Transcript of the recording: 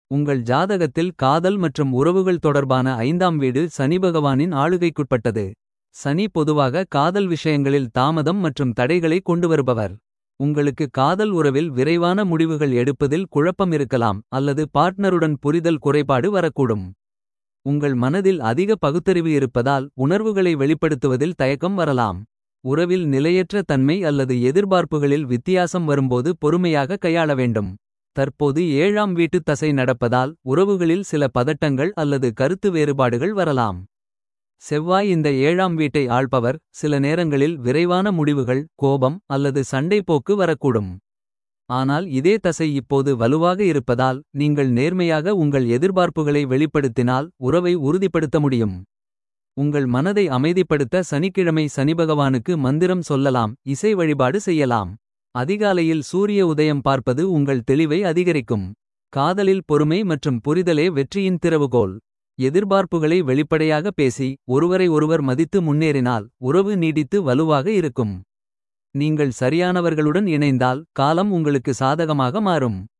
உங்கள் ஜாதகத்தில் காதல் மற்றும் உறவுகள் தொடர்பான ஐந்தாம் வீடு சனிபகவானின் ஆளுகைக்குட்பட்டது. சனி பொதுவாக காதல் விஷயங்களில் தாமதம் மற்றும் தடைகளை கொண்டு வருபவர். உங்களுக்கு காதல் உறவில் விரைவான முடிவுகள் எடுப்பதில் குழப்பம் இருக்கலாம். அல்லது பார்ட்னருடன் புரிதல் குறைபாடு வரக்கூடும். உங்கள் மனதில் அதிக பகுத்தறிவு இருப்பதால் உணர்வுகளை வெளிப்படுத்துவதில் தயக்கம் வரலாம். உறவில் நிலையற்ற தன்மை அல்லது எதிர்பார்ப்புகளில் வித்தியாசம் வரும்போது பொறுமையாக கையாள வேண்டும். தற்போது ஏழாம் வீட்டுத் தசை நடப்பதால் உறவுகளில் சில பதட்டங்கள் அல்லது கருத்து வேறுபாடுகள் வரலாம். செவ்வாய் இந்த ஏழாம் வீட்டை ஆள்பவர் சில நேரங்களில் விரைவான முடிவுகள் கோபம் அல்லது சண்டை போக்கு வரக்கூடும். ஆனால் இதே தசை இப்போது வலுவாக இருப்பதால் நீங்கள் நேர்மையாக உங்கள் எதிர்பார்ப்புகளை வெளிப்படுத்தினால் உறவை உறுதிப்படுத்த முடியும். உங்கள் மனதை அமைதிப்படுத்த சனிக்கிழமை சனிபகவானுக்கு மந்திரம் சொல்லலாம் இசை வழிபாடு செய்யலாம். அதிகாலையில் சூரிய உதயம் பார்ப்பது உங்கள் தெளிவை அதிகரிக்கும். காதலில் பொறுமை மற்றும் புரிதலே வெற்றியின் திறவுகோல். எதிர்பார்ப்புகளை வெளிப்படையாக பேசி ஒருவரை ஒருவர் மதித்து முன்னேறினால் உறவு நீடித்து வலுவாக இருக்கும். நீங்கள் சரியானவர்களுடன் இணைந்தால் காலம் உங்களுக்கு சாதகமாக மாறும்.